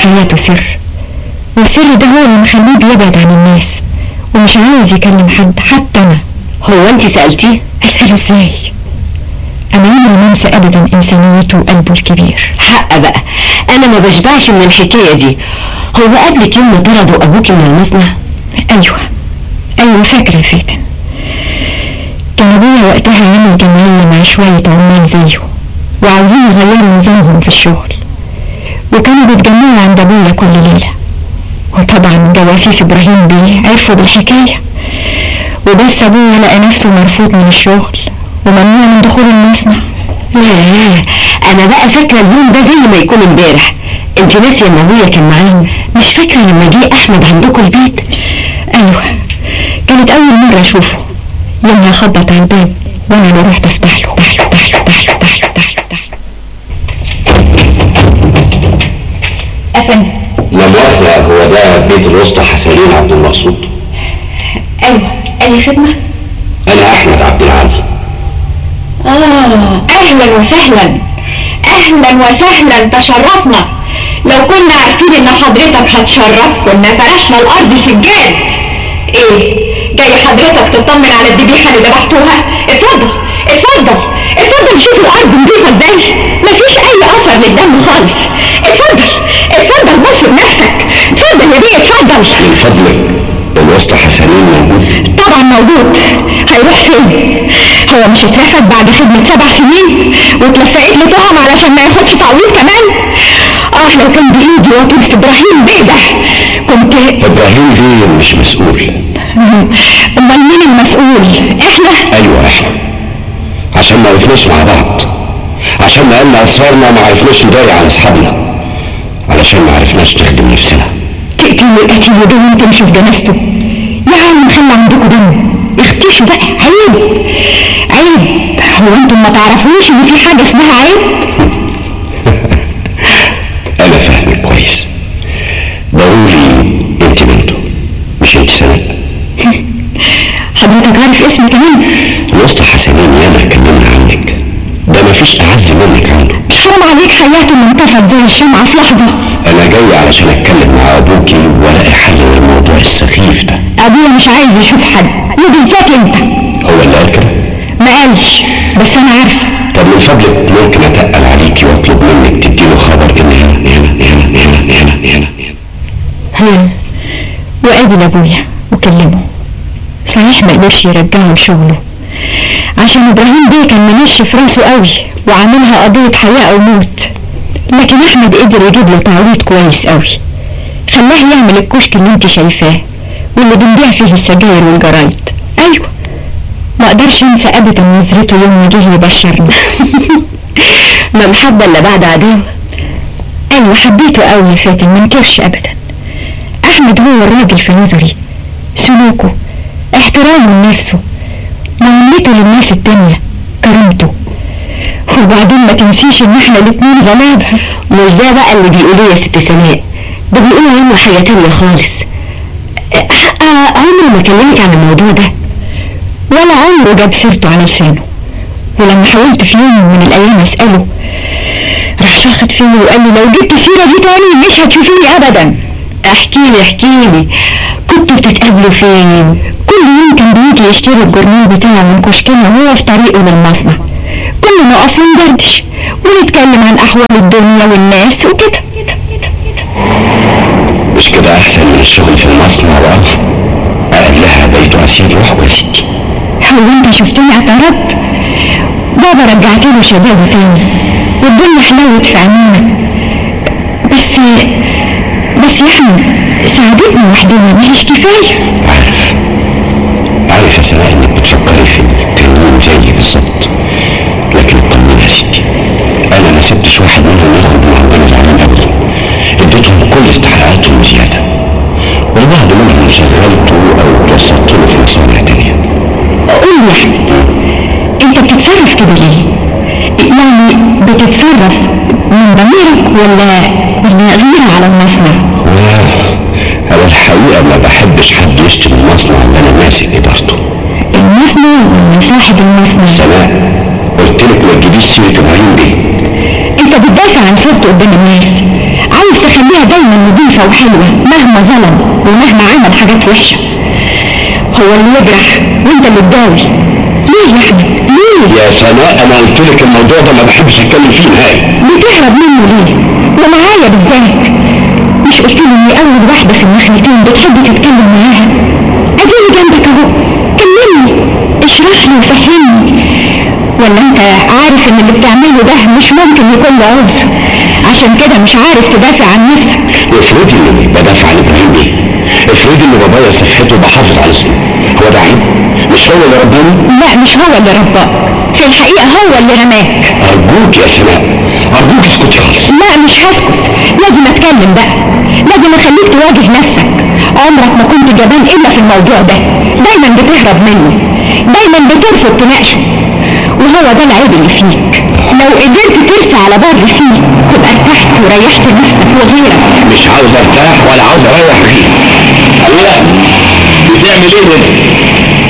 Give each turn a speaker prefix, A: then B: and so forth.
A: حياته سر والسر ده هو اللي مخليه بيبعد عن الناس ومش عاوز يكلم حد حتى انا
B: هو انت سألتيه
A: اسأله ازاي انا عمري ما انسى ابدا انسانيته وقلبه الكبير
B: حق بقى انا ما بشبعش من الحكاية دي هو قبلك يوم ما طردوا ابوكي من المصنع
A: ايوه ايوه فاكرة يا فاتن كان ابويا وقتها عامل جمعية مع شوية عمال زيه وعاوزين يغيروا نظامهم في الشغل وكانوا بيتجمعوا عند ابويا كل ليلة وطبعا جواسيس ابراهيم بيه عرفوا بالحكاية وبس ابويا لقى نفسه مرفوض من الشغل وممنوع من دخول المصنع
B: ياه انا بقى فاكرة اليوم ده زي ما يكون امبارح انت ناسية ان ابويا كان معاهم مش فاكرة لما جه احمد عندكم البيت
A: ايوه كانت اول مرة اشوفه يومها خبط على الباب وانا اللي رحت افتح له افتح له افتح له افتح له افتح له افتح له افتح له افندم
C: لا مؤاخذة هو ده بيت الوسطى حسنين عبد المقصود
A: ايوه اي خدمة
C: أنا أحمد عبد العالي
A: اه اهلا وسهلا اهلا وسهلا تشرفنا لو كنا عارفين ان حضرتك هتشرف كنا فرشنا الارض سجاد ايه جاي حضرتك تطمن على الذبيحه اللي ذبحتوها اتفضل اتفضل اتفضل شوف الارض نظيفه ازاي مفيش اي اثر للدم خالص اتفضل اتفضل بص بنفسك اتفضل يا بيه اتفضل
C: من فضلك الوسطى حسنين موجود
A: طبعا موجود هيروح فين هو مش اترفد بعد خدمة سبع سنين واتلفقت له تهم علشان ما ياخدش تعويض كمان اه لو كان بايدي وكنت ابراهيم بيه ده كنت
C: إبراهيم بيه مش مسؤول
A: امال مين المسؤول احنا
C: أيوة إحنا عشان ما عرفناش مع بعض عشان نقلنا أسرارنا ما عرفناش نداري على أصحابنا علشان ما عرفناش نخدم نفسنا
A: تقتلوا القتيل ده وانتم في جنازته يا عم خلي عندكم دم اختشوا بقى عيب عيب هو انتم ما تعرفوش ان في حاجه اسمها عيب
C: أنا فاهمك كويس ضروري أنت بنته مش أنت سناء
A: حضرتك عارف اسمي كمان
C: الوسطى حسنين ياما اتكلمنا عنك ده مفيش أعز منك عنده
A: مش حرام عليك حياته اللي انتفت زي الشمعة في لحظة
C: أنا جاي علشان أتكلم مع أبوكي وألاقي حل للموضوع السخيف ده
A: ابويا مش عايز يشوف حد وبالذات انت
C: هو اللي قال كده
A: ما قالش بس انا عارفه
C: طب من فضلك ممكن أتقل عليكي وأطلب منك تديله خبر إن هنا هنا هنا هنا هنا هنا هنا
A: ها وقابل ابويا وكلمه صحيح ما قدرش يرجعه لشغله عشان ابراهيم بيه كان منش في راسه قوي وعاملها قضية حياة او موت لكن احمد قدر يجيب له تعويض كويس قوي خلاه يعمل الكشك اللي انت شايفاه واللي بنبيع فيه السجاير والجرايد ايوه ما اقدرش انسى ابدا نظرته يوم ما جه يبشرنا
B: ما محبة الا بعد عداوة
A: ايوه حبيته قوي يا فاتن ما انكرش ابدا احمد هو الراجل في نظري سلوكه احترامه لنفسه معاملته للناس التانية كرامته وبعدين ما تنسيش ان احنا الاتنين غلابة
B: مش ده بقى اللي بيقولوه يا ست سناء ده بيقولوا عنه حاجة تانية خالص حق عمري ما كلمك عن الموضوع ده
A: ولا عمره جاب سيرته على لسانه ولما حاولت في يوم من الايام اساله راح شاخد فيا وقال لي لو جبت السيره دي تاني مش هتشوفيني ابدا
B: احكي لي احكي لي
A: كنتوا بتتقابلوا فين كل يوم كان بيجي يشتري الجرنال بتاعه من كشكنا وهو في طريقه للمصنع كنا نقف وندردش ونتكلم عن احوال الدنيا والناس وكده
C: مش كده أحسن من الشغل في المصنع وأقف أقلها بيت أسير روح يا ستي
A: هو انت شفتني اعترضت بابا رجعت له شبابه تاني والدنيا حلوت في عينينا بس بس يعني ساعدتني وحدنا مش كفايه
C: عارف عارف يا سناء إنك بتفكري في التنين زيي بالظبط لكن اطمني يا ستي أنا ما سبتش واحد منهم يخرج من عندنا زعلان أبدا اديتهم كل استحقاقاتهم زيادة والبعض منهم شغلته أو وسطت له في مصانع تانية
A: قول لي يا احمد انت بتتصرف كده ليه يعني بتتصرف من ضميرك ولا ولا غيرة على المصنع
C: أنا الحقيقة ما بحبش حد يشتم المصنع اللي أنا ماسك إدارته
A: المصنع ولا صاحب المصنع
C: سناء قلت لك ما تجيبيش سيرة إبراهيم بيه
A: انت بتدافع عن صورته قدام الناس عاوز تخليها دايما نظيفة وحلوة مهما ظلم ومهما عمل حاجات وحشة هو اللي يجرح وانت اللي تداوي ليه يا احمد ليه
C: يا سناء انا قلت لك الموضوع ده ما بحبش اتكلم فيه نهائي
A: بتهرب منه ليه ومعايا بالذات مش قلت لي اني اول واحدة في النخلتين بتحب تتكلم معاها اديني جنبك اهو كلمني اشرح لي وفهمني ولا انت عارف ان اللي بتعمله ده مش ممكن يكون له عذر عشان كده مش عارف تدافع عن نفسك
C: افرضي اني بدافع عن ابراهيم بيه افرضي ان بابايا صحته بحافظ على اسمه هو ده عيب مش هو اللي رباني
A: لا مش هو اللي رباك في الحقيقة هو اللي رماك
C: ارجوك يا سناء ارجوك اسكتي خالص
A: لا مش هسكت لازم اتكلم بقى لازم اخليك تواجه نفسك عمرك ما كنت جبان الا في الموضوع ده دايما بتهرب منه دايما بترفض تناقشه وهو ده العيب اللي فيك لو قدرت ترسى على بر فيه تبقى ارتحت وريحت نفسك وغيرك
C: مش عاوز ارتاح ولا عاوز اريح غيري لا بتعمل ايه ده